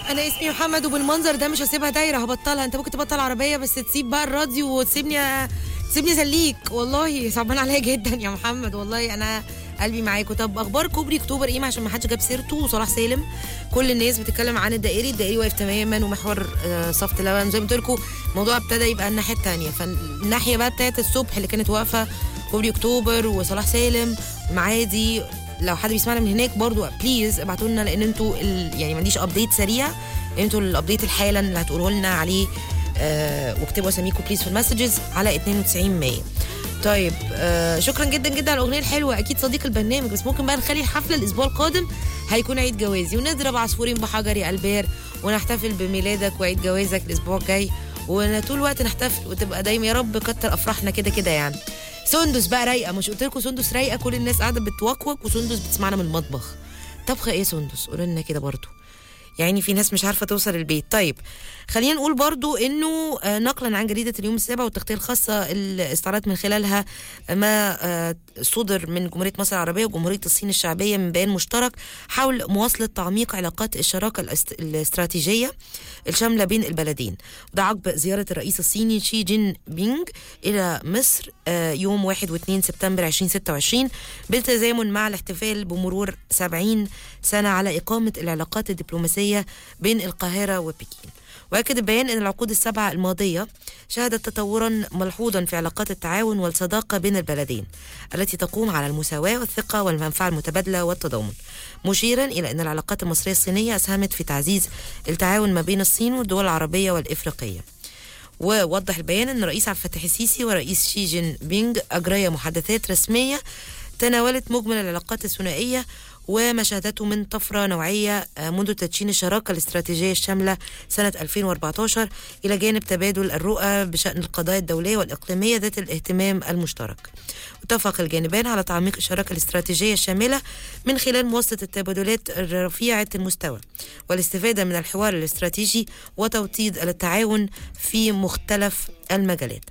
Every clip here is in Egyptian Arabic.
انا اسمي محمد وبالمنظر ده مش هسيبها دايره هبطلها انت ممكن تبطل عربيه بس تسيب بقى الراديو وتسيبني تسيبني اسليك والله صعبان عليا جدا يا محمد والله انا قلبي معاكم طب اخبار كوبري اكتوبر ايه عشان ما حدش جاب سيرته وصلاح سالم كل الناس بتتكلم عن الدائري الدائري واقف تماما ومحور آه، صفت لبن زي ما قلت لكم الموضوع ابتدى يبقى الناحيه الثانيه فالناحيه بقى بتاعت الصبح اللي كانت واقفه كوبري اكتوبر وصلاح سالم معادي لو حد بيسمعنا من هناك برضو بليز ابعتوا لنا لان انتوا ال- يعني ما عنديش ابديت سريع انتوا الابديت الحالا اللي هتقولوا لنا عليه آه واكتبوا اساميكم بليز في المسجز على 92 100 طيب آه شكرا جدا جدا على الاغنيه الحلوه اكيد صديق البرنامج بس ممكن بقى نخلي الحفله الاسبوع القادم هيكون عيد جوازي ونضرب عصفورين بحجر يا البير ونحتفل بميلادك وعيد جوازك الاسبوع الجاي وطول الوقت نحتفل وتبقى دايما يا رب كتر افراحنا كده كده يعني سندس بقى رايقه مش قلت لكم سندس رايقه كل الناس قاعده بتوكوك وسندس بتسمعنا من المطبخ طبخه ايه سندس قولوا لنا كده برضو يعني في ناس مش عارفه توصل البيت طيب خلينا نقول برضو انه آه، نقلا عن جريده اليوم السابع والتغطيه الخاصه اللي استعرضت من خلالها ما آه، صدر من جمهوريه مصر العربيه وجمهوريه الصين الشعبيه من بيان مشترك حول مواصله تعميق علاقات الشراكه الاست- الاستراتيجيه الشامله بين البلدين وده عقب زياره الرئيس الصيني شي جين بينج الى مصر آه، يوم 1 و2 سبتمبر 2026 بالتزامن مع الاحتفال بمرور 70 سنه على اقامه العلاقات الدبلوماسيه بين القاهره وبكين واكد البيان ان العقود السبعه الماضيه شهدت تطورا ملحوظا في علاقات التعاون والصداقه بين البلدين التي تقوم على المساواه والثقه والمنفعه المتبادله والتضامن مشيرا الى ان العلاقات المصريه الصينيه اسهمت في تعزيز التعاون ما بين الصين والدول العربيه والافريقيه ووضح البيان ان الرئيس عبد الفتاح السيسي ورئيس شي جين بينج اجريا محادثات رسميه تناولت مجمل العلاقات الثنائيه وما شهدته من طفرة نوعية آه، منذ تدشين الشراكة الاستراتيجية الشاملة سنة 2014 إلى جانب تبادل الرؤى بشأن القضايا الدولية والإقليمية ذات الاهتمام المشترك اتفق الجانبان على تعميق الشراكة الاستراتيجية الشاملة من خلال مواصلة التبادلات رفيعة المستوى والاستفادة من الحوار الاستراتيجي وتوطيد التعاون في مختلف المجالات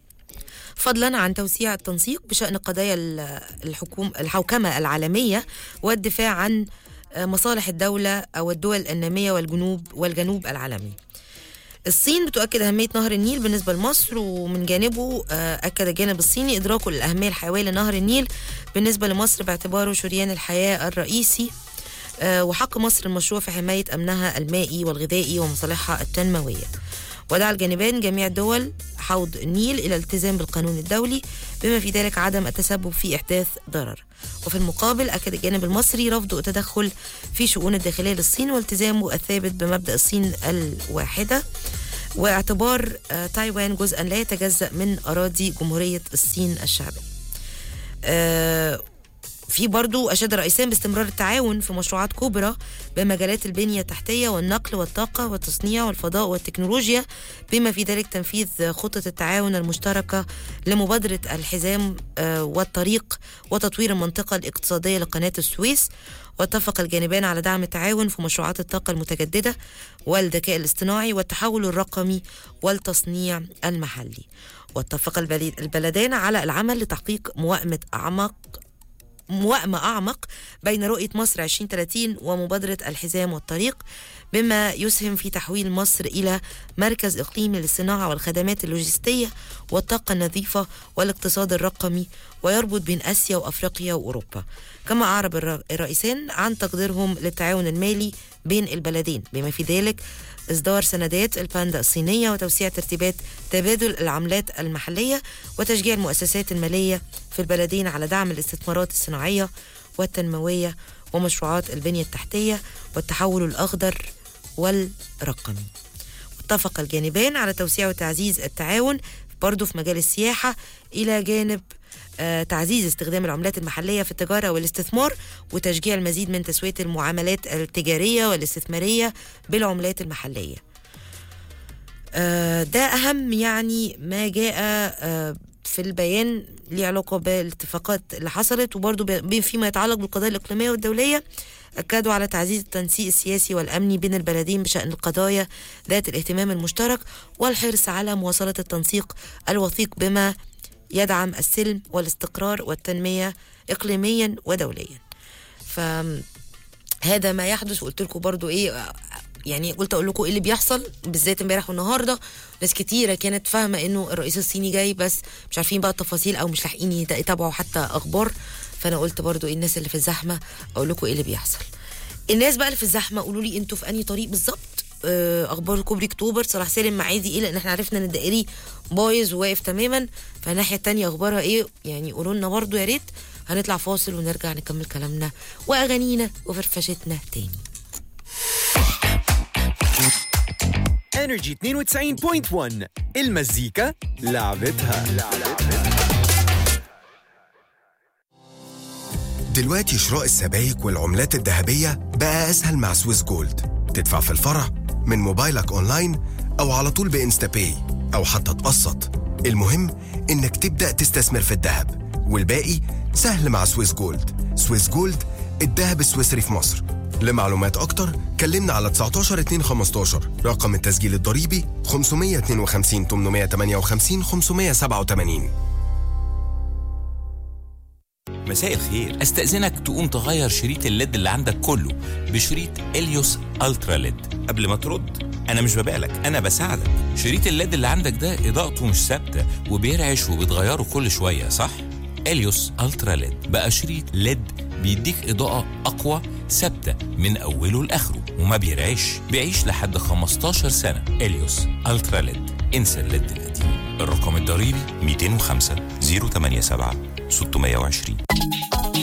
فضلا عن توسيع التنسيق بشأن قضايا ال- الحكوم الحوكمة العالمية والدفاع عن آه، مصالح الدولة أو الدول النامية والجنوب والجنوب العالمي الصين بتؤكد أهمية نهر النيل بالنسبة لمصر ومن جانبه آه، أكد الجانب الصيني إدراكه للأهمية الحيوية لنهر النيل بالنسبة لمصر باعتباره شريان الحياة الرئيسي آه، وحق مصر المشروع في حماية أمنها المائي والغذائي ومصالحها التنموية ودعا الجانبان جميع دول حوض النيل إلى الالتزام بالقانون الدولي بما في ذلك عدم التسبب في إحداث ضرر وفي المقابل أكد الجانب المصري رفض التدخل في شؤون الداخلية للصين والتزامه الثابت بمبدأ الصين الواحدة واعتبار آه، تايوان جزءا لا يتجزأ من أراضي جمهورية الصين الشعبية آه، في برضو أشاد الرئيسان باستمرار التعاون في مشروعات كبرى بمجالات البنية التحتية والنقل والطاقة والتصنيع والفضاء والتكنولوجيا بما في ذلك تنفيذ خطة التعاون المشتركة لمبادرة الحزام آه، والطريق وتطوير المنطقة الاقتصادية لقناة السويس واتفق الجانبان على دعم التعاون في مشروعات الطاقة المتجددة والذكاء الاصطناعي والتحول الرقمي والتصنيع المحلي واتفق البلد- البلدان على العمل لتحقيق موائمة أعمق موائمة أعمق بين رؤية مصر 2030 ومبادرة الحزام والطريق بما يسهم في تحويل مصر إلى مركز إقليمي للصناعة والخدمات اللوجستية والطاقة النظيفة والاقتصاد الرقمي ويربط بين آسيا وأفريقيا وأوروبا كما أعرب الر- الرئيسان عن تقديرهم للتعاون المالي بين البلدين بما في ذلك إصدار سندات الباندا الصينية وتوسيع ترتيبات تبادل العملات المحلية وتشجيع المؤسسات المالية في البلدين على دعم الاستثمارات الصناعية والتنموية ومشروعات البنية التحتية والتحول الأخضر والرقمي اتفق الجانبان على توسيع وتعزيز التعاون برضه في مجال السياحة إلى جانب آه، تعزيز استخدام العملات المحلية في التجارة والاستثمار وتشجيع المزيد من تسوية المعاملات التجارية والاستثمارية بالعملات المحلية آه، ده أهم يعني ما جاء آه، في البيان ليه علاقة بالاتفاقات اللي حصلت وبرضه ب- فيما يتعلق بالقضايا الإقليمية والدولية أكدوا على تعزيز التنسيق السياسي والأمني بين البلدين بشأن القضايا ذات الاهتمام المشترك والحرص على مواصلة التنسيق الوثيق بما يدعم السلم والاستقرار والتنمية إقليميا ودوليا فهذا ما يحدث وقلت لكم برضو إيه يعني قلت اقول لكم ايه اللي بيحصل بالذات امبارح والنهارده ناس كتيره كانت فاهمه انه الرئيس الصيني جاي بس مش عارفين بقى التفاصيل او مش لاحقين يت- يتابعوا حتى اخبار فانا قلت برضو ايه الناس اللي في الزحمه اقول لكم ايه اللي بيحصل الناس بقى اللي في الزحمه قولوا لي انتوا في انهي طريق بالظبط آه، اخبار كوبري اكتوبر صلاح سالم معادي ايه لان احنا عرفنا ان الدائري بايظ وواقف تماما فالناحيه التانية اخبارها ايه يعني قولوا لنا برضو يا ريت هنطلع فاصل ونرجع نكمل كلامنا واغانينا وفرفشتنا تاني انرجي 92.1 المزيكا لعبتها دلوقتي شراء السبائك والعملات الذهبية بقى أسهل مع سويس جولد تدفع في الفرع من موبايلك أونلاين أو على طول بإنستا باي أو حتى تقسط المهم إنك تبدأ تستثمر في الذهب والباقي سهل مع سويس جولد سويس جولد الذهب السويسري في مصر لمعلومات أكتر كلمنا على 19 2 15 رقم التسجيل الضريبي 552 858 587 مساء الخير استأذنك تقوم تغير شريط الليد اللي عندك كله بشريط اليوس الترا ليد قبل ما ترد انا مش ببالك انا بساعدك شريط الليد اللي عندك ده اضاءته مش ثابته وبيرعش وبتغيره كل شويه صح اليوس الترا ليد بقى شريط ليد بيديك اضاءه اقوى ثابته من اوله لاخره وما بيرعش بيعيش لحد 15 سنه اليوس الترا ليد انسى الليد القديم الرقم الضريبي 205 087 620